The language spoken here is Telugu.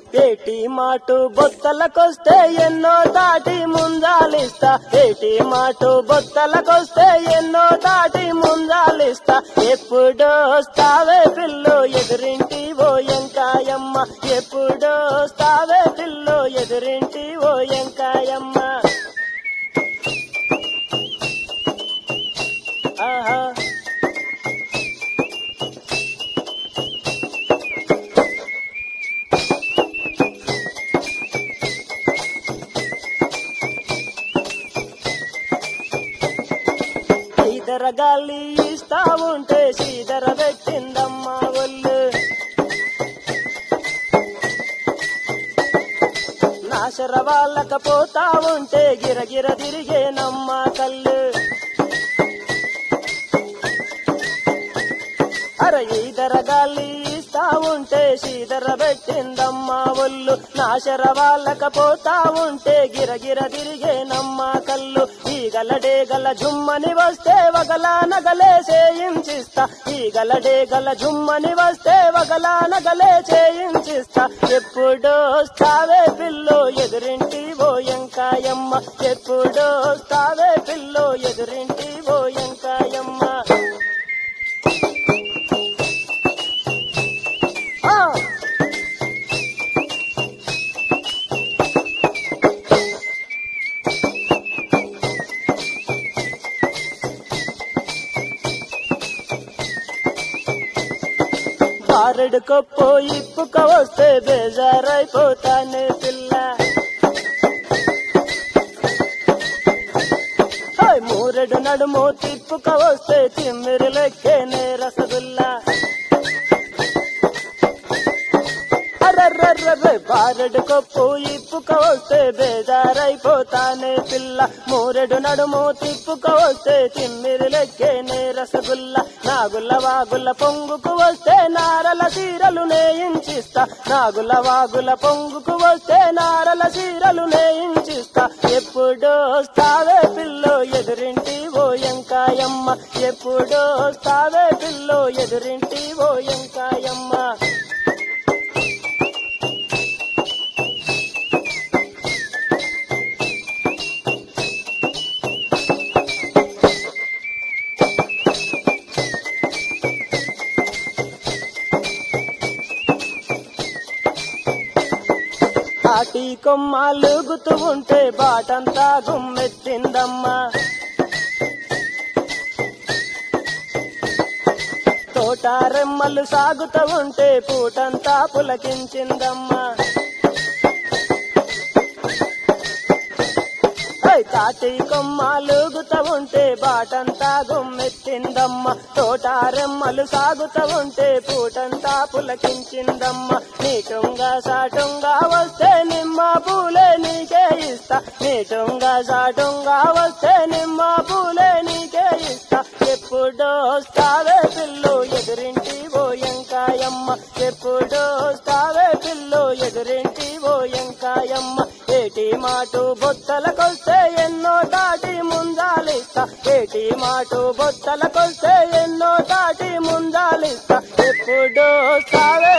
ఏటి మాటు బొత్తలకొస్తే ఎన్నో దాటి ముందాలిస్తా ఏటి మాటు బొత్తలకొస్తే ఎన్నో దాటి ముందాలిస్తా ఎప్పుడో వస్తావే పిల్లు ఎదురింటి ఓ ఎంకాయమ్మ ఎప్పుడో వస్తావే పిల్లు ఎదురింటి ఓ ఎంకాయమ్మ ఆహా శ్రీధర గాలి ఇస్తా ఉంటే శ్రీధర పెట్టిందమ్మా ఒళ్ళు నాశర వాళ్ళకపోతా ఉంటే గిరగిర తిరిగేనమ్మా కళ్ళు అర ఈదర గాలి ఇస్తా ఉంటే శ్రీధర పెట్టిందమ్మా ఒళ్ళు నాశర వాళ్ళకపోతా ఉంటే గిరగిర తిరిగేనమ్మా కళ్ళు ఈ గలడే గల జుమ్మని వస్తే వగలా నగలే చేయించిస్తా ఈ గలడే గల జుమ్మని వస్తే వగలా నగలే చేయించిస్తా ఎప్పుడో వస్తావే పిల్లో ఎదురింటి ఓ ఎంకాయమ్మ ఎప్పుడో వస్తావే పిల్లో ఎదురింటి ఓ ఎంకాయమ్మ ఆ బారెడు కొప్పు ఇప్పుక వస్తే బేజారైపోతానే పిల్ల హాయ్ మూరెడు నడుము తిప్పుక వస్తే తిమ్మిరి లెక్కేనే రసగుల్లా అర్రర్రర్రర్ర బారెడు కొప్పు ఇప్పుక వస్తే బేజారైపోతానే పిల్ల మూరెడు నడుము తిప్పుక వస్తే తిమ్మిరి లెక్కేనే రసగుల్ల నాగుల వాగుల పొంగుకు వస్తే నారల సీరలు నేయించిస్తా నాగుల వాగుల పొంగుకు వస్తే నారల సీరలు నేయించిస్తా ఎప్పుడో వస్తావే పిల్లో ఎదురింటి ఓ ఎంకాయమ్మ ఎప్పుడో వస్తావే పిల్లో ఎదురింటి ఓ ఎంకాయమ్మ తాటి కొమ్మాలుగుతూ ఉంటే బాటంతా గుమ్మెత్తిందమ్మా తోటారెమ్మలు సాగుతూ ఉంటే పూటంతా పులకించిందమ్మా ఓయ్ తాటి కొమ్మాలుగుతూ ఉంటే బాటంతా గుమ్మెత్తిందమ్మ తోటారెమ్మలు సాగుతూ ఉంటే పూటంతా పులకించిందమ్మ నీటుంగా సాటుంగా వస్తే నిమ్మ పూలే నీకే ఇస్తా నీటుంగా సాటుంగా వస్తే నిమ్మ పూలే నీకే ఇస్తా ఎప్పుడో వస్తావే పిల్లు ఎదురింటి ఓ ఎంకాయమ్మ ఎప్పుడో వస్తావే పిల్లు ఎదురింటి ఓ ఎంకాయమ్మ ఏటి మాటు బొత్తలకొస్తే ఎన్నో దాటి ముందాలిస్తా ఏటి మాటు బొత్తలకొస్తే ఎన్నో దాటి ముందాలిస్తా ఎప్పుడో వస్తావే